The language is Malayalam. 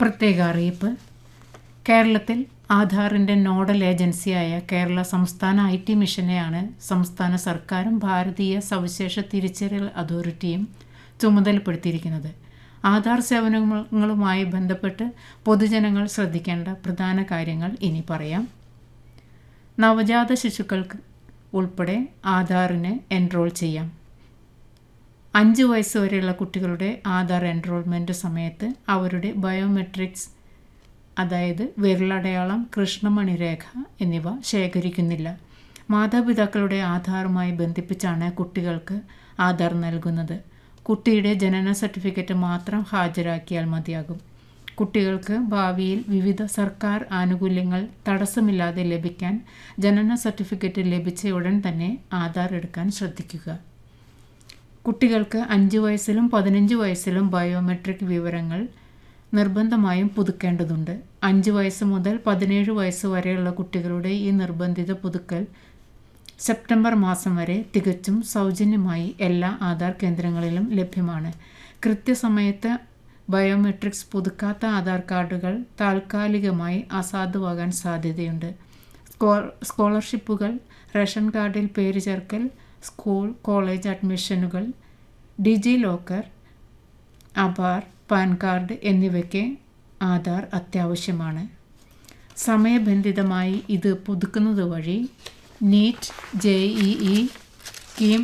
പ്രത്യേക അറിയിപ്പ് കേരളത്തിൽ ആധാറിൻ്റെ നോഡൽ ഏജൻസിയായ കേരള സംസ്ഥാന ഐ ടി മിഷനെയാണ് സംസ്ഥാന സർക്കാരും ഭാരതീയ സവിശേഷ തിരിച്ചറിയൽ അതോറിറ്റിയും ചുമതലപ്പെടുത്തിയിരിക്കുന്നത് ആധാർ സേവനങ്ങളുമായി ബന്ധപ്പെട്ട് പൊതുജനങ്ങൾ ശ്രദ്ധിക്കേണ്ട പ്രധാന കാര്യങ്ങൾ ഇനി പറയാം നവജാത ശിശുക്കൾക്ക് ഉൾപ്പെടെ ആധാറിന് എൻറോൾ ചെയ്യാം അഞ്ച് വയസ്സ് വരെയുള്ള കുട്ടികളുടെ ആധാർ എൻറോൾമെൻറ്റ് സമയത്ത് അവരുടെ ബയോമെട്രിക്സ് അതായത് വിരലടയാളം കൃഷ്ണമണി രേഖ എന്നിവ ശേഖരിക്കുന്നില്ല മാതാപിതാക്കളുടെ ആധാറുമായി ബന്ധിപ്പിച്ചാണ് കുട്ടികൾക്ക് ആധാർ നൽകുന്നത് കുട്ടിയുടെ ജനന സർട്ടിഫിക്കറ്റ് മാത്രം ഹാജരാക്കിയാൽ മതിയാകും കുട്ടികൾക്ക് ഭാവിയിൽ വിവിധ സർക്കാർ ആനുകൂല്യങ്ങൾ തടസ്സമില്ലാതെ ലഭിക്കാൻ ജനന സർട്ടിഫിക്കറ്റ് ലഭിച്ച ഉടൻ തന്നെ ആധാർ എടുക്കാൻ ശ്രദ്ധിക്കുക കുട്ടികൾക്ക് അഞ്ച് വയസ്സിലും പതിനഞ്ച് വയസ്സിലും ബയോമെട്രിക് വിവരങ്ങൾ നിർബന്ധമായും പുതുക്കേണ്ടതുണ്ട് അഞ്ച് വയസ്സ് മുതൽ പതിനേഴ് വയസ്സ് വരെയുള്ള കുട്ടികളുടെ ഈ നിർബന്ധിത പുതുക്കൽ സെപ്റ്റംബർ മാസം വരെ തികച്ചും സൗജന്യമായി എല്ലാ ആധാർ കേന്ദ്രങ്ങളിലും ലഭ്യമാണ് കൃത്യസമയത്ത് ബയോമെട്രിക്സ് പുതുക്കാത്ത ആധാർ കാർഡുകൾ താൽക്കാലികമായി അസാധുവാകാൻ സാധ്യതയുണ്ട് സ്കോ സ്കോളർഷിപ്പുകൾ റേഷൻ കാർഡിൽ പേര് ചേർക്കൽ സ്കൂൾ കോളേജ് അഡ്മിഷനുകൾ DigiLocker Aadhaar PAN card എന്നിവയ്ക്ക് ആധാർ അത്യാവശ്യമാണ് സമയബന്ധിതമായി ഇത് പുതുക്കുന്നത് വഴി NEET J E E KEAM